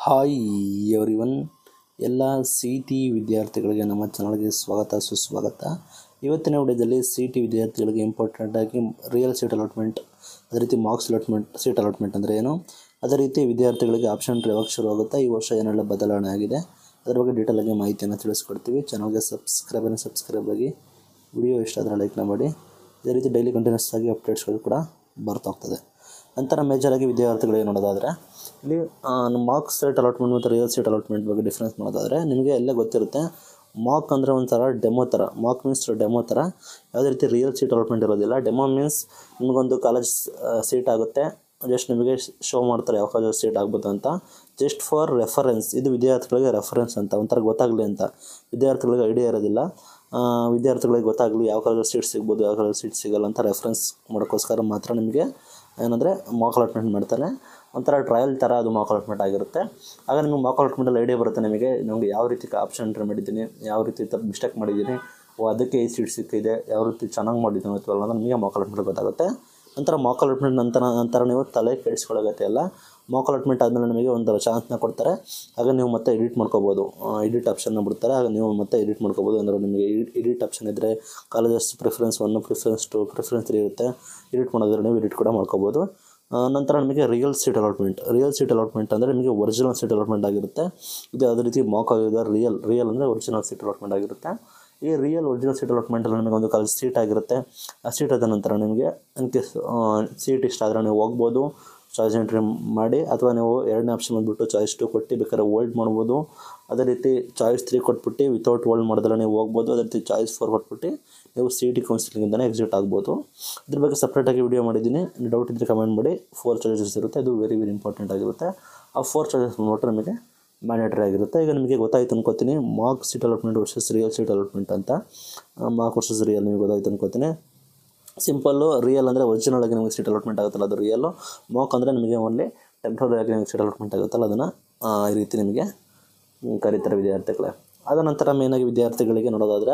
hi everyone ಎಲ್ಲ C T ವಿದ್ಯಾರ್ಥಿಗಳಿಗೆ ನಮ್ಮ ಚಾನಲ್ಗೆ ಸ್ವಾಗತ ಸುಸ್ವಾಗತ ಇವತ್ತಿನ ವಿಡಿಯೋದಲ್ಲಿ ಸಿ ಟಿ ವಿದ್ಯಾರ್ಥಿಗಳಿಗೆ ಇಂಪಾರ್ಟೆಂಟಾಗಿ ರಿಯಲ್ ಸೀಟ್ ಅಲಾಟ್ಮೆಂಟ್ ಅದೇ ರೀತಿ ಮಾರ್ಕ್ಸ್ ಅಲಾಟ್ಮೆಂಟ್ ಸೀಟ್ ಅಲಾಟ್ಮೆಂಟ್ ಅಂದರೆ ಏನು ಅದೇ ರೀತಿ ವಿದ್ಯಾರ್ಥಿಗಳಿಗೆ ಆಪ್ಷನ್ ಯಾವಾಗ ಶುರು ಆಗುತ್ತೆ ಈ ವರ್ಷ ಏನೆಲ್ಲ ಬದಲಾವಣೆ ಆಗಿದೆ ಅದ್ರ ಬಗ್ಗೆ ಡೀಟೇಲಾಗಿ ಮಾಹಿತಿಯನ್ನು ತಿಳಿಸ್ಕೊಡ್ತೀವಿ ಚಾನಲ್ಗೆ ಸಬ್ಸ್ಕ್ರೈಬ್ ಸಬ್ಸ್ಕ್ರೈಬ್ ಆಗಿ ವಿಡಿಯೋ ಇಷ್ಟ ಆದರೆ ಲೈಕ್ನ ಮಾಡಿ ಇದೇ ರೀತಿ ಡೈಲಿ ಕಂಟಿನ್ಯೂಸ್ ಆಗಿ ಅಪ್ಡೇಟ್ಸ್ಗಳು ಕೂಡ ಬರ್ತಾ ಹೋಗ್ತದೆ ನಂತರ ಮೇಜರಾಗಿ ವಿದ್ಯಾರ್ಥಿಗಳಿಗೆ ನೋಡೋದಾದರೆ ಇಲ್ಲಿ ಮಾರ್ಕ್ಸ್ ಸೀಟ್ ಅಲಾಟ್ಮೆಂಟ್ ಮತ್ತು ರಿಯಲ್ ಸೀಟ್ ಅಲಾಟ್ಮೆಂಟ್ ಬಗ್ಗೆ ಡಿಫ್ರೆನ್ಸ್ ಮಾಡೋದಾದರೆ ನಿಮಗೆ ಎಲ್ಲ ಗೊತ್ತಿರುತ್ತೆ ಮಾರ್ಕ್ ಅಂದರೆ ಒಂಥರ ಡೆಮೋ ಥರ ಮಾರ್ಕ್ ಮೀನ್ಸ್ ಡೆಮೋ ಥರ ಯಾವುದೇ ರೀತಿ ರಿಯಲ್ ಸೀಟ್ ಅಲಾಟ್ಮೆಂಟ್ ಇರೋದಿಲ್ಲ ಡೆಮೋ ಮೀನ್ಸ್ ನಿಮಗೊಂದು ಕಾಲೇಜ್ ಸೀಟ್ ಆಗುತ್ತೆ ಜಸ್ಟ್ ನಿಮಗೆ ಶೋ ಮಾಡ್ತಾರೆ ಯಾವ ಕಾಲೇಜ್ ಸೀಟ್ ಆಗ್ಬೋದು ಅಂತ ಜಸ್ಟ್ ಫಾರ್ ರೆಫರೆನ್ಸ್ ಇದು ವಿದ್ಯಾರ್ಥಿಗಳಿಗೆ ರೆಫರೆನ್ಸ್ ಅಂತ ಒಂಥರ ಗೊತ್ತಾಗಲಿ ಅಂತ ವಿದ್ಯಾರ್ಥಿಗಳಿಗೆ ಐಡಿಯಾ ಇರೋದಿಲ್ಲ ಆ, ವಿದ್ಯಾರ್ಥಿಗಳಿಗೆ ಗೊತ್ತಾಗಲಿ ಯಾವ ಕಾಲೇಜಲ್ಲಿ ಸೀಟ್ ಸಿಗ್ಬೋದು ಯಾವ ಕಾಲೇಜ್ ಸೀಟ್ ಸಿಗಲ್ಲ ಅಂತ ರೆಫರೆನ್ಸ್ ಮಾಡೋಕ್ಕೋಸ್ಕರ ಮಾತ್ರ ನಿಮಗೆ ಏನಂದರೆ ಮಾಕ್ ಅಲಾಟ್ಮೆಂಟ್ ಮಾಡ್ತಾರೆ ಒಂಥರ ಟ್ರಯಲ್ ಥರ ಅದು ಮಾಕ್ ಅಲಾಟ್ಮೆಂಟ್ ಆಗಿರುತ್ತೆ ಆಗ ನಿಮಗೆ ಮಾಕ್ ಅಲಾಟ್ಮೆಂಟಲ್ಲಿ ಐಡಿಯಾ ಬರುತ್ತೆ ನಿಮಗೆ ನಮಗೆ ಯಾವ ರೀತಿ ಆಪ್ಷನ್ ಎಂಟ್ರಿ ಮಾಡಿದ್ದೀನಿ ಯಾವ ರೀತಿ ಥರ ಮಿಸ್ಟೇಕ್ ಮಾಡಿದ್ದೀನಿ ಓ ಅದಕ್ಕೆ ಈ ಸೀಟ್ ಸಿಕ್ಕಿದೆ ಯಾವ ರೀತಿ ಚೆನ್ನಾಗಿ ಮಾಡಿದ್ದೀನಿ ಅಥವಾ ಅನ್ನೋದು ನಿಮಗೆ ಮಾಕ್ ಅಲಾಟ್ಮೆಂಟ್ ಗೊತ್ತಾಗುತ್ತೆ ನಂತರ ಮಾಕ್ ಅಲಾಟ್ಮೆಂಟ್ ನಂತರ ನಂತರ ನೀವು ತಲೆ ಕೆಡಿಸ್ಕೊಳ್ಳೋಗತ್ತೆ ಎಲ್ಲ ಮಾಕ್ ಅಲಾಟ್ಮೆಂಟ್ ಆದಮೇಲೆ ನಿಮಗೆ ಒಂದು ಚಾನ್ಸ್ನ ಕೊಡ್ತಾರೆ ಆಗ ನೀವು ಮತ್ತೆ ಎಡಿಟ್ ಮಾಡ್ಕೋಬೋದು ಎಡಿಟ್ ಆಪ್ಷನ್ನ ಬಿಡ್ತಾರೆ ಆಗ ನೀವು ಮತ್ತೆ ಎಡಿಟ್ ಮಾಡ್ಕೋಬೋದು ಅಂದರೆ ನಿಮಗೆ ಎಡಿಟ್ ಆಪ್ಷನ್ ಇದ್ದರೆ colleges preference one preference two preference three ಇರುತ್ತೆ ಎಡಿಟ್ ಮಾಡೋದ್ರೆ ನೀವು ಎಡಿಟ್ ಕೂಡ ಮಾಡ್ಕೋಬೋದು ಆ, ನಂತರ ನಿಮಗೆ real seat allotment real seat allotment ಅಂದರೆ ನಿಮಗೆ ಒರಿಜಿನಲ್ ಸೀಟ್ ಅಲಾಟ್ಮೆಂಟ್ ಆಗಿರುತ್ತೆ ಇದು ಅದೇ ರೀತಿ ಮಾಕ್ ಆಗಿದೆ ರಿಯಲ್ ರಿಯಲ್ ಅಂದರೆ ಒರಿಜಿನಲ್ ಸೀಟ್ ಅಲಾಟ್ಮೆಂಟ್ ಆಗಿರುತ್ತೆ ಈ ರಿಯಲ್ ಒರಿಜಿನಲ್ ಸೀಟ್ ಅಲಾಟ್ಮೆಂಟಲ್ಲಿ ನಿಮಗೆ ಒಂದು ಕಾಲೇಜ್ ಸೀಟ್ ಆಗಿರುತ್ತೆ ಆ ಸೀಟ್ ಆದ ನಂತರ ನಿಮಗೆ ಇನ್ ಕೇಸ್ ಸೀಟ್ ಇಷ್ಟ ಆದರೆ ನೀವು ಹೋಗ್ಬೋದು ಚಾಯ್ಸ್ ಎಂಟ್ರಿ ಮಾಡಿ ಅಥವಾ ನೀವು ಎರಡನೇ ಆಪ್ಷನ್ ಬಂದುಬಿಟ್ಟು ಚಾಯ್ಸ್ ಟು ಕೊಟ್ಟು ಬೇಕಾದ್ರೆ ಓಲ್ಡ್ ಮಾಡ್ಬೋದು ಅದೇ ರೀತಿ ಚಾಯ್ಸ್ ತ್ರೀ ಕೊಟ್ಬಿಟ್ಟು ವಿತೌಟ್ ಓಲ್ಡ್ ಮಾಡಿದ್ರೆ ನೀವು ಹೋಗ್ಬೋದು ಅದೇ ರೀತಿ ಚಾಯ್ಸ್ ಫೋರ್ ಕೊಟ್ಬಿಟ್ಟು ನೀವು ಸಿ ಟಿ ಕೌನ್ಸಿಲಿಂಗಿಂದನೇ ಎಕ್ಸಿಟ್ ಆಗ್ಬೋದು ಇದ್ರ ಬಗ್ಗೆ ಸಪ್ರೇಟಾಗಿ ವಿಡಿಯೋ ಮಾಡಿದ್ದೀನಿ ಡೌಟ್ ಇದ್ದರೆ ಕಮೆಂಟ್ ಮಾಡಿ ಫೋರ್ ಚಾಯ್ಸಸ್ ಇರುತ್ತೆ ಅದು ವೆರಿ ವೆರಿ ಇಂಪಾರ್ಟೆಂಟ್ ಆಗಿರುತ್ತೆ ಆ ಫೋರ್ ಚಾಯ್ಸಸ್ ಬಂದ್ಬಿಟ್ಟು ನಮಗೆ ಮ್ಯಾಂಡೇಟರಿ ಆಗಿರುತ್ತೆ ಈಗ ನಿಮಗೆ ಗೊತ್ತಾಯ್ತು ಅನ್ಕೋತೀನಿ mark seat allotment versus real seat allotment ಅಂತ ಮಾರ್ಕ್ ವರ್ಸಸ್ ರಿಯಲ್ ನಿಮಗೆ ಗೊತ್ತಾಯ್ತು ಅನ್ಕೋತೀನಿ ಸಿಂಪಲ್ಲು ರಿಯಲ್ ಅಂದರೆ ಒರಿಜಿನಲ್ ಆಗಿ ನಿಮಗೆ ಸೀಟ್ ಅಲಾಟ್ಮೆಂಟ್ ಆಗುತ್ತಲ್ಲ ಅದು ರಿಯಲ್ಲು ಮಾಕ್ ಅಂದರೆ ನಿಮಗೆ ಓನ್ಲಿ ಟೆಂಪ್ರರಿ ಆಗಿ ನಿಮಗೆ ಸೀಟ್ ಅಲಾಟ್ಮೆಂಟ್ ಆಗುತ್ತಲ್ಲ ಅದನ್ನು ಈ ರೀತಿ ನಿಮಗೆ ಹ್ಮ್, ಕರೀತಾರೆ ವಿದ್ಯಾರ್ಥಿಗಳೇ ಅದ ನಂತರ ಮೇಯ್ನಾಗಿ ವಿದ್ಯಾರ್ಥಿಗಳಿಗೆ ನೋಡೋದಾದರೆ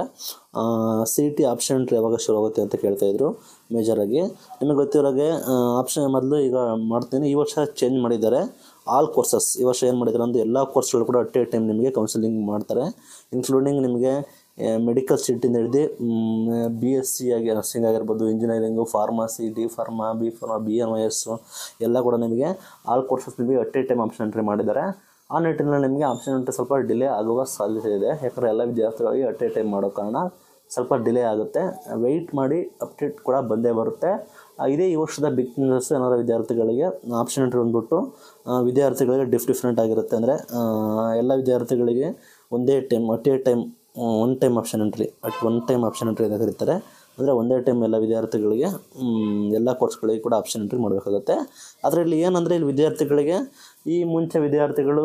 ಸಿ ಟಿ ಆಪ್ಷನ್ ಎಂಟ್ರಿ ಯಾವಾಗ ಶುರು ಆಗುತ್ತೆ ಅಂತ ಕೇಳ್ತಾಯಿದ್ರು ಮೇಜರಾಗಿ ನಿಮಗೆ ಗೊತ್ತಿರೋಗೆ ಆಪ್ಷನ್ ಮೊದಲು ಈಗ ಮಾಡ್ತೀನಿ ಈ ವರ್ಷ ಚೇಂಜ್ ಮಾಡಿದ್ದಾರೆ ಆಲ್ ಕೋರ್ಸಸ್ ಈ ವರ್ಷ ಏನು ಮಾಡಿದ್ದಾರೆ ಅಂದರೆ ಎಲ್ಲ ಕೋರ್ಸ್ಗಳು ಕೂಡ ಅಟ್ ಎ ಟೈಮ್ ನಿಮಗೆ ಕೌನ್ಸಿಲಿಂಗ್ ಮಾಡ್ತಾರೆ ಇನ್ಕ್ಲೂಡಿಂಗ್ ನಿಮಗೆ ಮೆಡಿಕಲ್ ಸೀಟಿಂದ ಹಿಡಿದು ಬಿ ಎಸ್ ಸಿ ಆಗಿ ನರ್ಸಿಂಗ್ ಆಗಿರ್ಬೋದು engineering pharmacy D pharma B pharma B M I S ಎಲ್ಲ ಕೂಡ ನಿಮಗೆ ಆಲ್ ಕೋರ್ಸಸ್ ನಿಮಗೆ at a time option entry ಮಾಡಿದ್ದಾರೆ ಆ ನಿಟ್ಟಿನಲ್ಲಿ ನಿಮಗೆ ಆಪ್ಷನ್ ಎಂಟ್ರಿ ಸ್ವಲ್ಪ ಡಿಲೇ ಆಗುವ ಸಾಧ್ಯತೆ ಇದೆ ಯಾಕಂದರೆ ಎಲ್ಲ ವಿದ್ಯಾರ್ಥಿಗಳಿಗೆ ಅಟ್ ಎ ಟೈಮ್ ಮಾಡೋ ಕಾರಣ ಸ್ವಲ್ಪ ಡಿಲೇ ಆಗುತ್ತೆ ವೆಯ್ಟ್ ಮಾಡಿ ಅಪ್ಡೇಟ್ ಕೂಡ ಬಂದೇ ಬರುತ್ತೆ ಆ, ಇದೇ ಈ ವರ್ಷದ ಬಿಗ್ ನ್ಯೂಸ್ ಏನಾದ್ರು ವಿದ್ಯಾರ್ಥಿಗಳಿಗೆ ಆಪ್ಷನ್ ಎಂಟ್ರಿ ಬಂದ್ಬಿಟ್ಟು ಆ, ವಿದ್ಯಾರ್ಥಿಗಳಿಗೆ ಡಿಫ್ ಡಿಫ್ರೆಂಟ್ ಆಗಿರುತ್ತೆ ಅಂದರೆ ಎಲ್ಲ ವಿದ್ಯಾರ್ಥಿಗಳಿಗೆ ಒಂದೇ time at a time one time option entry at one time option entry ಅಂತ ಕರೀತಾರೆ ಅಂದರೆ ಒಂದೇ ಟೈಮ್ ಎಲ್ಲ ವಿದ್ಯಾರ್ಥಿಗಳಿಗೆ ಮ್, ಎಲ್ಲ ಕೋರ್ಸ್ಗಳಿಗೆ ಕೂಡ ಆಪ್ಷನ್ ಎಂಟ್ರಿ ಮಾಡಬೇಕಾಗುತ್ತೆ ಅದರಲ್ಲಿ ಏನಂದರೆ ಇಲ್ಲಿ ವಿದ್ಯಾರ್ಥಿಗಳಿಗೆ ಈ ಮುಂಚೆ ವಿದ್ಯಾರ್ಥಿಗಳು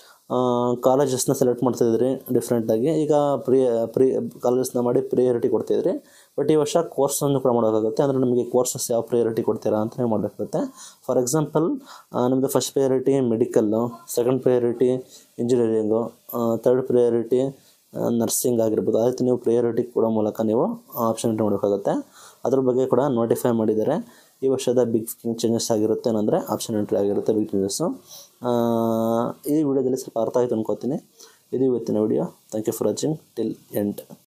ಕಾಲೇಜಸ್ನ ಸೆಲೆಕ್ಟ್ ಮಾಡ್ತಾಯಿದ್ರಿ ಡಿಫ್ರೆಂಟಾಗಿ ಈಗ ಪ್ರಿ ಪ್ರಿ ಕಾಲೇಜಸ್ನ ಮಾಡಿ ಪ್ರಿಯಾರಿಟಿ ಕೊಡ್ತಾಯಿದ್ರಿ ಬಟ್ ಈ ವರ್ಷ ಕೋರ್ಸನ್ನು ಕೂಡ ಮಾಡೋಕ್ಕಾಗುತ್ತೆ ಅಂದರೆ ನಿಮಗೆ ಕೋರ್ಸಸ್ ಯಾವ ಪ್ರಿಯಾರಿಟಿ ಕೊಡ್ತೀರಾ ಅಂತ ನೀವು ಮಾಡಬೇಕಾಗುತ್ತೆ ಫಾರ್ ಎಕ್ಸಾಂಪಲ್ ನಿಮ್ಮದು first priority medical second priority engineering third priority nursing ಆಗಿರ್ಬೋದು ಆ ರೀತಿ ನೀವು ಪ್ರಿಯಾರಿಟಿ ಕೊಡೋ ಮೂಲಕ ನೀವು ಆಪ್ಷನ್ ಎಂಟ್ರಿ ಮಾಡಬೇಕಾಗುತ್ತೆ ಅದ್ರ ಬಗ್ಗೆ ಕೂಡ ನೋಟಿಫೈ ಮಾಡಿದ್ದಾರೆ ಈ ವರ್ಷದ ಬಿಗ್ ಚೇಂಜಸ್ ಆಗಿರುತ್ತೆ ಏನಂದರೆ ಆಪ್ಷನ್ ಎಂಟ್ರಿ ಆಗಿರುತ್ತೆ ಬಿಗ್ ಚೇಂಜಸ್ಸು ಈ ವಿಡಿಯೋದಲ್ಲಿ ಸ್ವಲ್ಪ ಅರ್ಥ ಆಯಿತು ಅನ್ಕೋತೀನಿ ಇದು ಇವತ್ತಿನ video thank you for watching till end